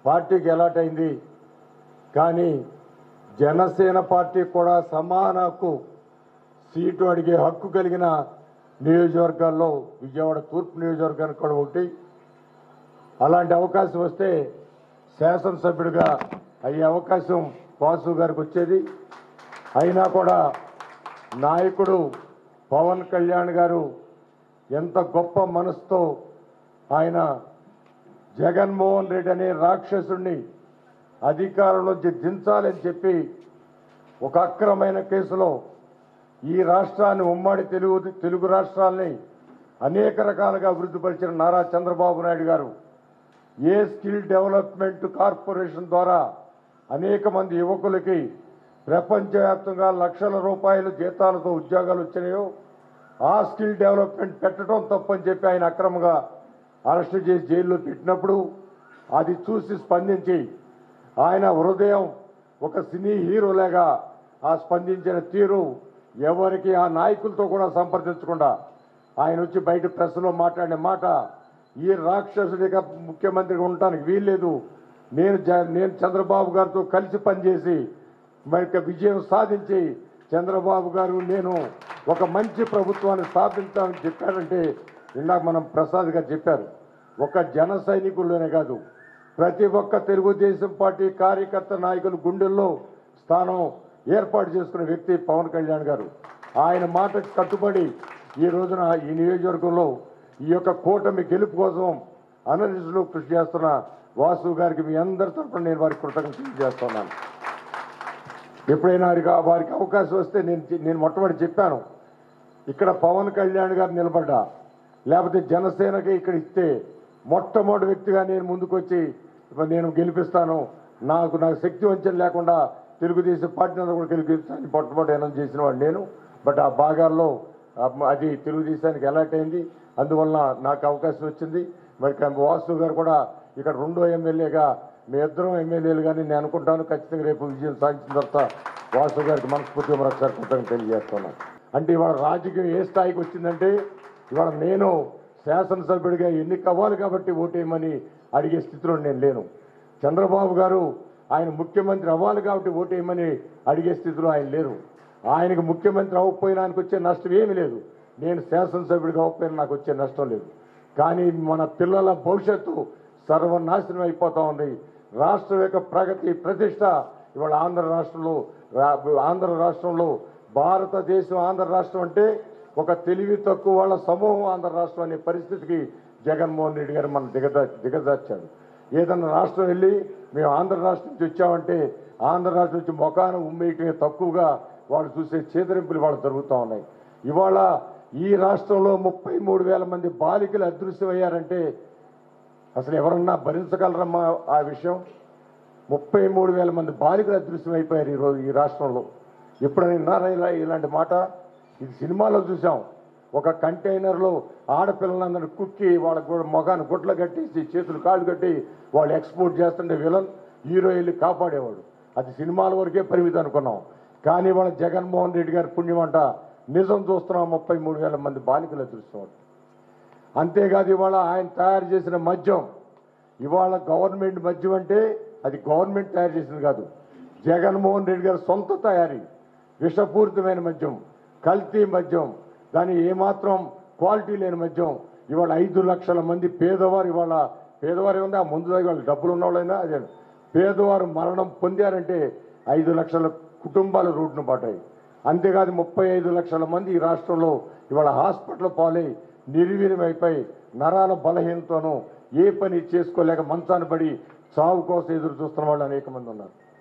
పార్టీకి ఎలాట్ అయింది కానీ జనసేన పార్టీ కూడా సమాన హక్కు సీటు అడిగే హక్కు కలిగిన నియోజకవర్గాల్లో విజయవాడ తూర్పు నియోజకవర్గానికి కూడా ఒకటి అలాంటి అవకాశం వస్తే శాసనసభ్యుడిగా అయ్యే అవకాశం వాసు గారికి వచ్చేది అయినా కూడా నాయకుడు పవన్ కళ్యాణ్ గారు ఎంత గొప్ప మనసుతో ఆయన జగన్మోహన్ రెడ్డి అనే రాక్షసుడిని అధికారంలోంచి దించాలని చెప్పి ఒక అక్రమైన కేసులో ఈ రాష్ట్రాన్ని ఉమ్మడి తెలుగు తెలుగు రాష్ట్రాల్ని అనేక రకాలుగా అభివృద్ధిపరిచిన నారా చంద్రబాబు నాయుడు గారు ఏ స్కిల్ డెవలప్మెంట్ కార్పొరేషన్ ద్వారా అనేక మంది యువకులకి ప్రపంచవ్యాప్తంగా లక్షల రూపాయల జీతాలతో ఉద్యోగాలు వచ్చినాయో ఆ స్కిల్ డెవలప్మెంట్ పెట్టడం తప్పని చెప్పి ఆయన అక్రమంగా అరెస్ట్ చేసి జైల్లో పెట్టినప్పుడు అది చూసి స్పందించి ఆయన హృదయం ఒక సినీ హీరోలాగా ఆ స్పందించిన తీరు ఎవరికి ఆ నాయకులతో కూడా సంప్రదించకుండా ఆయన వచ్చి బయట ప్రెస్లో మాట్లాడిన మాట ఈ రాక్షసుడిగా ముఖ్యమంత్రిగా ఉండటానికి వీల్లేదు నేను జ- నేను చంద్రబాబు గారితో కలిసి పనిచేసి మరి ఇక విజయం సాధించి చంద్రబాబు గారు నేను ఒక మంచి ప్రభుత్వాన్ని స్థాపించామని చెప్పారంటే ఇందాక మనం ప్రసాద్ గారు చెప్పారు ఒక జన సైనికుల్లోనే కాదు ప్రతి ఒక్క తెలుగుదేశం పార్టీ కార్యకర్త నాయకుల గుండెల్లో స్థానం ఏర్పాటు చేసుకున్న వ్యక్తి పవన్ కళ్యాణ్ గారు ఆయన మాటకు కట్టుబడి ఈ రోజున ఈ నియోజకవర్గంలో ఈ యొక్క కూటమి గెలుపు కోసం అనలిస్టులు కృషి చేస్తున్న వాసు గారికి మీ అందరి తరఫున నేను వారికి కృతజ్ఞతలు చేస్తున్నాను ఎప్పుడైనా వారికి వారికి అవకాశం వస్తే నేను నేను మొట్టమొదటి చెప్పాను ఇక్కడ పవన్ కళ్యాణ్ గారు నిలబడ్డా లేకపోతే జనసేనకి ఇక్కడ ఇస్తే మొట్టమొదటి వ్యక్తిగా నేను ముందుకొచ్చి ఇప్పుడు నేను గెలిపిస్తాను నాకు నాకు శక్తి వంచన లేకుండా తెలుగుదేశం పార్టీ అంతా కూడా గెలిపిస్తాను మొట్టమొదటి అనౌన్స్ చేసిన వాడు నేను బట్ ఆ భాగాల్లో ఆ, అది తెలుగుదేశానికి అలర్ట్ అయింది అందువలన నాకు అవకాశం వచ్చింది మరి క- వాసు గారు కూడా ఇక్కడ రెండో ఎమ్మెల్యేగా మీ ఇద్దరం ఎమ్మెల్యేలు కానీ నేను అనుకుంటాను ఖచ్చితంగా రేపు విజయం సాధించిన తర్వాత వాసు గారికి మనస్ఫూర్తిగా మరొకసారి కృతజ్ఞతలు తెలియజేస్తున్నాను అంటే ఇవాళ రాజకీయం ఏ స్థాయికి వచ్చిందంటే ఇవాళ నేను శాసనసభ్యుడిగా ఎన్నిక అవ్వాలి కాబట్టి ఓటేయమని అడిగే స్థితిలో నేను లేను చంద్రబాబు గారు ఆయన ముఖ్యమంత్రి అవ్వాలి కాబట్టి ఓటేయమని అడిగే స్థితిలో ఆయన లేరు ఆయనకు ముఖ్యమంత్రి అవ్వకపోయినా ఆయనకు వచ్చే నష్టం ఏమీ లేదు నేను శాసనసభ్యుడిగా అవ్వకపోయినా నాకు వచ్చే నష్టం లేదు కానీ మన పిల్లల భవిష్యత్తు సర్వనాశనం అయిపోతా ఉంది రాష్ట్రం యొక్క ప్రగతి ప్రతిష్ట ఇవాళ ఆంధ్ర రాష్ట్రంలో రా- ఆంధ్ర రాష్ట్రంలో భారతదేశం ఆంధ్ర రాష్ట్రం అంటే ఒక తెలివి తక్కువ వాళ్ళ సమూహం ఆంధ్ర రాష్ట్రం అనే పరిస్థితికి జగన్మోహన్ రెడ్డి గారు మన దిగదా దిగజార్చాడు ఏదన్నా రాష్ట్రం వెళ్ళి మేము ఆంధ్ర రాష్ట్రం నుంచి వచ్చామంటే ఆంధ్ర రాష్ట్రం నుంచి మొఖాన ఉమ్మేయటమే తక్కువగా వాళ్ళు చూసే చేదరింపులు వాళ్ళు జరుగుతూ ఉన్నాయి ఇవాళ ఈ రాష్ట్రంలో ముప్పై మూడు వేల మంది బాలికలు అదృశ్యమయ్యారంటే అసలు ఎవరన్నా భరించగలరమ్మా ఆ విషయం ముప్పై మూడు వేల మంది బాలికలు అదృశ్యం అయిపోయారు ఈరోజు ఈ రాష్ట్రంలో ఎప్పుడైనా విన్నారా ఇలా ఇలాంటి మాట ఇది సినిమాలో చూసాం ఒక కంటైనర్లో ఆడపిల్లలందరినీ కుక్కి వాళ్ళ కూడా మొగాన్ని గుడ్లు కట్టేసి చేతులు కాళ్ళు కట్టి వాళ్ళు ఎక్స్పోర్ట్ చేస్తుంటే విలన్ హీరో వెళ్ళి కాపాడేవాడు అది సినిమాల వరకే పరిమితం అనుకున్నాం కానీ వాళ్ళ జగన్మోహన్ రెడ్డి గారి పుణ్యం అంట నిజం చూస్తున్నాం ముప్పై మూడు వేల మంది బాలికలు అదృశ్యం అంతేకాదు ఇవాళ ఆయన తయారు చేసిన మద్యం ఇవాళ గవర్నమెంట్ మద్యం అంటే అది గవర్నమెంట్ తయారు చేసింది కాదు జగన్మోహన్ రెడ్డి గారి సొంత తయారీ విషపూరితమైన మద్యం కల్తీ మద్యం దాని ఏమాత్రం క్వాలిటీ లేని మద్యం ఇవాళ ఐదు లక్షల మంది పేదవారు ఇవాళ పేదవారు ఉంది ఆ ముందు ఇవాళ డబ్బులు ఉన్నవాళ్ళైనా అదే పేదవారు మరణం పొందారంటే ఐదు లక్షల కుటుంబాలు రోడ్డును పడ్డాయి అంతేకాదు ముప్పై ఐదు లక్షల మంది ఈ రాష్ట్రంలో ఇవాళ హాస్పిటల్ పాలై నిర్వీర్యమైపోయి నరాల బలహీనతోనూ ఏ పని చేసుకోలేక మంచాన పడి చావు కోసం ఎదురు చూస్తున్న వాళ్ళు అనేక మంది ఉన్నారు